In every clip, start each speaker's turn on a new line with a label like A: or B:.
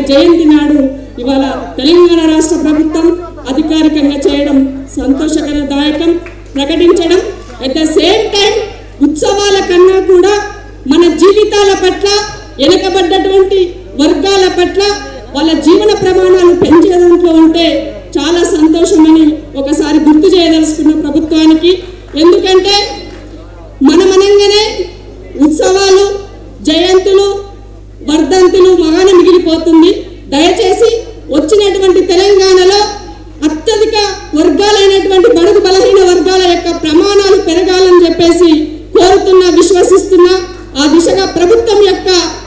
A: జయంతి నాడు ఇవాళ తెలంగాణ రాష్ట్ర ప్రభుత్వం అధికారికంగా చేయడం సంతోషకరదాయకం ప్రకటించడం అట్ ద సేమ్ టైం ఉత్సవాల కన్నా కూడా మన జీవితాల పట్ల వెనుకబడ్డటువంటి వర్గాల పట్ల వాళ్ళ జీవన ప్రమాణాలు పెంచే దాంట్లో ఉంటే చాలా సంతోషమని ఒకసారి గుర్తు చేయదలుచుకున్న ప్రభుత్వానికి ఎందుకంటే మనమనంగానే ఉత్సవాలు జయంతులు వర్ధంతులు మగాన మిగిలిపోతుంది దయచేసి వచ్చినటువంటి తెలంగాణలో అత్యధిక వర్గాలైనటువంటి బడుగు బలహీన వర్గాల యొక్క ప్రమాణాలు పెరగాలని చెప్పేసి కోరుతున్నా విశ్వసిస్తున్నా ఆ దిశగా ప్రభుత్వం యొక్క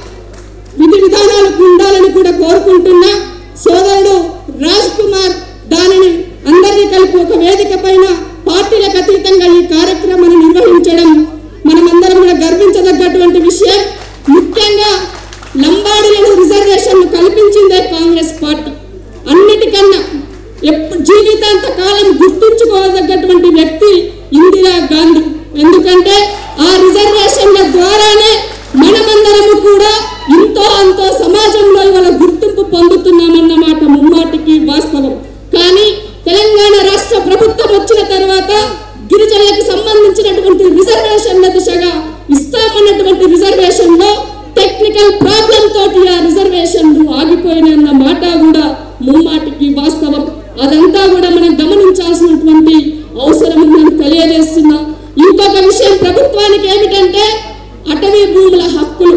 A: విధి విధానాలు ఉండాలని కూడా కోరుకుంటున్నా సోదరుడు రాజ్ కుమార్ దానిని అందరినీ కలిపి ఒక వేదిక పైన పార్టీలకు అతీతంగా ఈ కార్యక్రమాన్ని నిర్వహించడం మనమందరం కూడా గర్వించదగ్గటువంటి విషయం ముఖ్యంగా లంబాడీలను రిజర్వేషన్లు కల్పించిందే కాంగ్రెస్ పార్టీ అన్నిటికన్నా ఎప్పుడు జీవితాంత కాలం గుర్తుంచుకోదగ్గటువంటి వ్యక్తి ఇందిరా గాంధీ ఎందుకంటే ఆ రిజర్వేషన్ల ద్వారానే మనమందరము కూడా ఇంతో అంతో సమాజంలో ఇవాళ గుర్తింపు పొందుతున్నామన్నమాట ముమ్మాటికి వాస్తవం కానీ తెలంగాణ రాష్ట్ర ప్రభుత్వం వచ్చిన తర్వాత గిరిజనులకు సంబంధించినటువంటి రిజర్వేషన్ల దిశగా ఇస్తామన్నటువంటి రిజర్వేషన్ లో టెక్నికల్ ప్రాబ్లం తోటి ఆ రిజర్వేషన్లు ఆగిపోయినన్న మాట కూడా ముమ్మాటికి వాస్తవం అదంతా కూడా మనం గమనించాల్సినటువంటి అవసరం ఉందని తెలియజేస్తున్నా ఇంకొక విషయం ప్రభుత్వానికి ఏమిటంటే అటవీ భూముల హక్కులు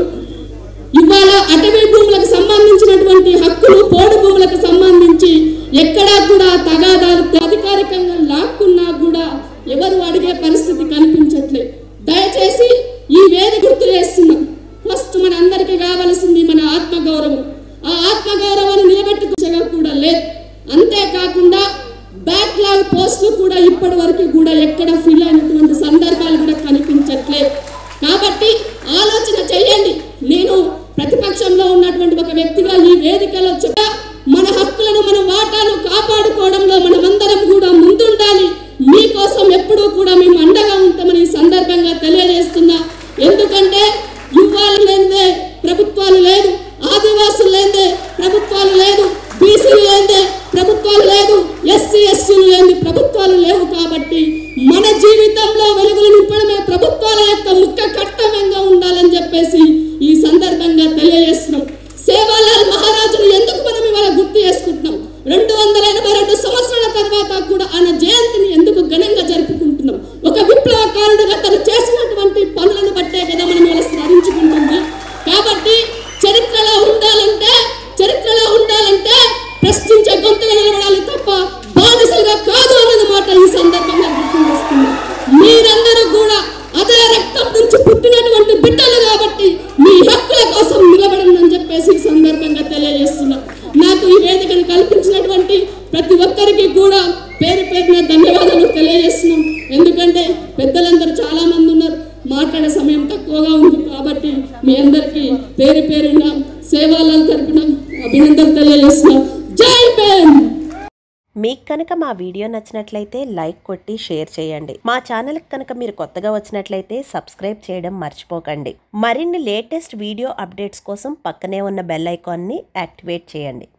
A: ఇవాళ అటవీ భూములకు సంబంధించినటువంటి హక్కులు పోడు భూములకు సంబంధించి ఎక్కడా కూడా తగాదాలు అధికారికంగా లాక్కున్నా కూడా ఎవరు అడిగే పరిస్థితి కనిపించట్లేదు దయచేసి ఈ వేది గుర్తు చేస్తున్నాం ఫస్ట్ మన అందరికీ కావలసింది మన ఆత్మగౌరవం ఆ ఆత్మగౌరవాన్ని నిలబెట్టుకుగా కూడా లేదు అంతేకాకుండా బ్యాక్లాగ్ పోస్టులు కూడా ఇప్పటి వరకు కూడా ఎక్కడ ఫిల్ అయినటువంటి సందర్భాలు కూడా కనిపించట్లేదు కాబట్టి ఆలోచన చేయండి నేను ప్రతిపక్షంలో ఉన్నటువంటి ఒక వ్యక్తిగా ఈ వేదికలో చెప్ప మన హక్కులను మన వాటాను కాపాడుకోవడంలో మనమందరం కూడా ముందుండాలి మీకోసం ఎప్పుడూ కూడా మేము అండగా ఉంటామని ఈ సందర్భంగా తెలియజేస్తున్నా ఎందుకంటే యువాలు లేనిదే ప్రభుత్వాలు లేదు ఆదివాసులు లేనిదే ప్రభుత్వాలు లేదు బీసీలు లేనిదే ప్రభుత్వాలు లేదు ఎస్సీ ఎస్సీలు లేని ప్రభుత్వాలు లేవు కాబట్టి మన జీవితంలో వెలుగులు నింపడమే ప్రభుత్వాల యొక్క ముఖ్య కర్తవ్యంగా ఉండాలని చెప్పేసి ఈ సందర్భంగా తెలియజేస్తున్నాం సేవాలాల్ మహారాజును ఎందుకు మనం ఇవాళ గుర్తు చేసుకుంటున్నాం రెండు వందల ఎనభై రెండు సంవత్సరాల తర్వాత కూడా ఆయన జయంతిని ఎందుకు ఘనంగా జరుపుకుంటున్నాం ఒక విప్లవకారుడుగా తను చేసినటువంటి పనులను బట్టే కదా మనం ఇలా స్మరించుకుంటుంది కాబట్టి చరిత్రలో ఉండాలంటే చరిత్రలో ఉండాలంటే ప్రశ్నించే గొంతుగా నిలబడాలి తప్ప బానిసలుగా కాదు అన్నది మాట ఈ సందర్భంగా గుర్తు చేస్తున్నాం మీరందరూ కూడా అదే రక్తం నుంచి పుట్టినటువంటి బిడ్డలు కాబట్టి మీ హక్కుల కోసం నిలబడండి అని చెప్పేసి ఈ సందర్భంగా తెలియజేస్తున్నా నాకు ఈ వేదికను కల్పించినటువంటి ప్రతి ఒక్కరికి కూడా పేరు పేరున ధన్యవాదాలు తెలియజేస్తున్నాం ఎందుకంటే పెద్దలందరూ చాలా మంది ఉన్నారు మాట్లాడే సమయం తక్కువగా ఉంది కాబట్టి మీ అందరికీ పేరు పేరున సేవాల తరపున అభినందనలు తెలియజేస్తున్నాం జై భీమ్
B: మీకు కనుక మా వీడియో నచ్చినట్లయితే లైక్ కొట్టి షేర్ చేయండి మా ఛానల్కి కనుక మీరు కొత్తగా వచ్చినట్లయితే సబ్స్క్రైబ్ చేయడం మర్చిపోకండి మరిన్ని లేటెస్ట్ వీడియో అప్డేట్స్ కోసం పక్కనే ఉన్న బెల్ ఐకాన్ని యాక్టివేట్ చేయండి